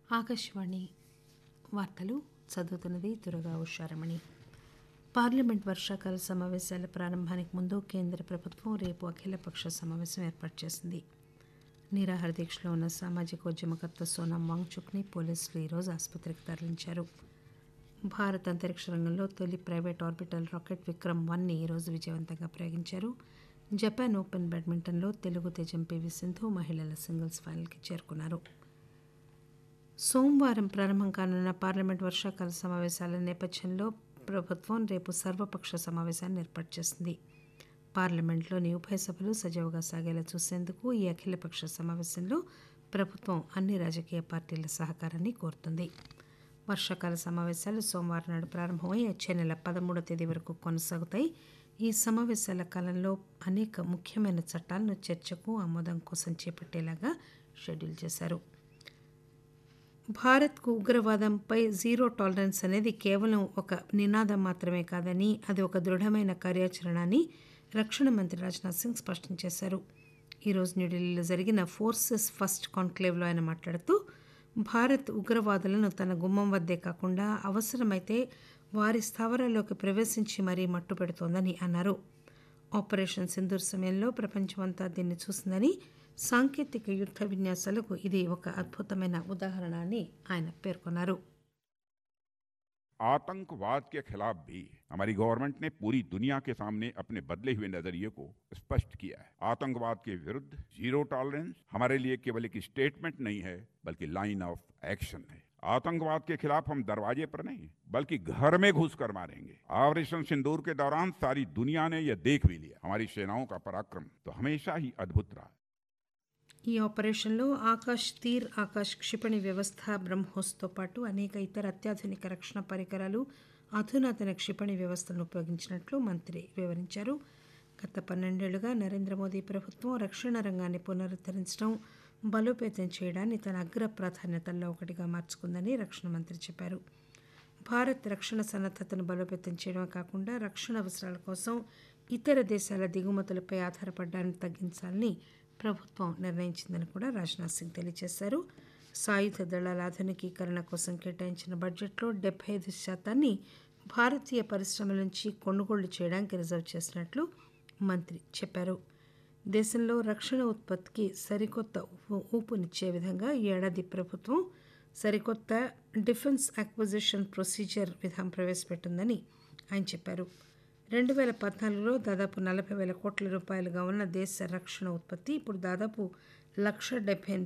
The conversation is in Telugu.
ఆకాశవాణి వార్తలు చదువుతున్నది దురగా ఉషారమణి పార్లమెంట్ వర్షాకాల సమావేశాల ప్రారంభానికి ముందు కేంద్ర ప్రభుత్వం రేపు అఖిలపక్ష సమావేశం ఏర్పాటు చేసింది నిరాహార దీక్షలో ఉన్న సామాజిక ఉద్యమకర్త సోనం వాంగ్చుక్ని పోలీసులు ఈరోజు ఆసుపత్రికి తరలించారు భారత్ అంతరిక్ష రంగంలో తొలి ప్రైవేట్ ఆర్బిటల్ రాకెట్ విక్రమ్ వన్ని ఈరోజు విజయవంతంగా ప్రయోగించారు జపాన్ ఓపెన్ బ్యాడ్మింటన్లో తెలుగు తేజం పివి సింధు మహిళల సింగిల్స్ ఫైనల్కి చేరుకున్నారు సోమవారం ప్రారంభం కానున్న పార్లమెంట్ వర్షాకాల సమావేశాల నేపథ్యంలో ప్రభుత్వం రేపు సర్వపక్ష సమావేశాన్ని ఏర్పాటు చేసింది పార్లమెంట్లోని ఉభయ సభలు సజావుగా సాగేలా చూసేందుకు ఈ అఖిలపక్ష సమావేశంలో ప్రభుత్వం అన్ని రాజకీయ పార్టీల సహకారాన్ని కోరుతుంది వర్షాకాల సమావేశాలు సోమవారం నాడు ప్రారంభమై వచ్చే నెల పదమూడవ తేదీ వరకు కొనసాగుతాయి ఈ సమావేశాల కాలంలో అనేక ముఖ్యమైన చట్టాలను చర్చకు ఆమోదం కోసం చేపట్టేలాగా షెడ్యూల్ చేశారు భారత్కు ఉగ్రవాదంపై జీరో టాలరెన్స్ అనేది కేవలం ఒక నినాదం మాత్రమే కాదని అది ఒక దృఢమైన కార్యాచరణ అని రక్షణ మంత్రి రాజ్నాథ్ సింగ్ స్పష్టం చేశారు ఈరోజు న్యూఢిల్లీలో జరిగిన ఫోర్సెస్ ఫస్ట్ కాన్క్లేవ్లో ఆయన మాట్లాడుతూ భారత్ ఉగ్రవాదులను తన గుమ్మం వద్దే కాకుండా అవసరమైతే వారి స్థావరాల్లోకి ప్రవేశించి మరీ మట్టుపెడుతోందని అన్నారు ఆపరేషన్ సింధూర్ సమయంలో ప్రపంచమంతా దీన్ని చూసిందని సాంకేతిక యుద్ధ విన్యాసాలకు ఇది ఒక అద్భుతమైన ఉదాహరణ అని ఆయన పేర్కొన్నారు आतंकवाद के खिलाफ भी हमारी गवर्नमेंट ने पूरी दुनिया के सामने अपने बदले हुए नजरिए को स्पष्ट किया है आतंकवाद के विरुद्ध जीरो टॉलरेंस हमारे लिए केवल एक स्टेटमेंट नहीं है बल्कि लाइन ऑफ एक्शन है आतंकवाद के खिलाफ हम दरवाजे पर नहीं बल्कि घर में घुस कर मारेंगे ऑपरेशन सिंदूर के दौरान सारी दुनिया ने यह देख भी लिया हमारी सेनाओं का पराक्रम तो हमेशा ही अद्भुत रहा ఈ ఆపరేషన్లో ఆకాశ్ తీర్ ఆకాశ్ క్షిపణి వ్యవస్థ బ్రహ్మోస్తో పాటు అనేక ఇతర అత్యాధునిక రక్షణ పరికరాలు అధునాతన క్షిపణి వ్యవస్థలను ఉపయోగించినట్లు మంత్రి వివరించారు గత పన్నెండేళ్లుగా నరేంద్ర మోదీ ప్రభుత్వం రక్షణ రంగాన్ని పునరుద్ధరించడం బలోపేతం చేయడాన్ని తన అగ్ర ప్రాధాన్యతల్లో ఒకటిగా మార్చుకుందని రక్షణ మంత్రి చెప్పారు భారత్ రక్షణ సన్నద్దతను బలోపేతం చేయడమే కాకుండా రక్షణ అవసరాల కోసం ఇతర దేశాల దిగుమతులపై ఆధారపడడాన్ని తగ్గించాలని ప్రభుత్వం నిర్ణయించిందని కూడా రాజ్నాథ్ సింగ్ తెలియజేశారు సాయుధ దళాల ఆధునికీకరణ కోసం కేటాయించిన బడ్జెట్లో డెబ్బై ఐదు శాతాన్ని భారతీయ పరిశ్రమల నుంచి కొనుగోళ్లు చేయడానికి రిజర్వ్ చేసినట్లు మంత్రి చెప్పారు దేశంలో రక్షణ ఉత్పత్తికి సరికొత్త ఊ- ఊపునిచ్చే విధంగా ఈ ఏడాది ప్రభుత్వం సరికొత్త డిఫెన్స్ అక్విజిషన్ ప్రొసీజర్ విధానం ప్రవేశపెట్టిందని ఆయన చెప్పారు రెండు వేల పద్నాలుగులో దాదాపు నలభై వేల కోట్ల రూపాయలుగా ఉన్న దేశ రక్షణ ఉత్పత్తి ఇప్పుడు దాదాపు లక్ష డెబ్బై ఎనిమిది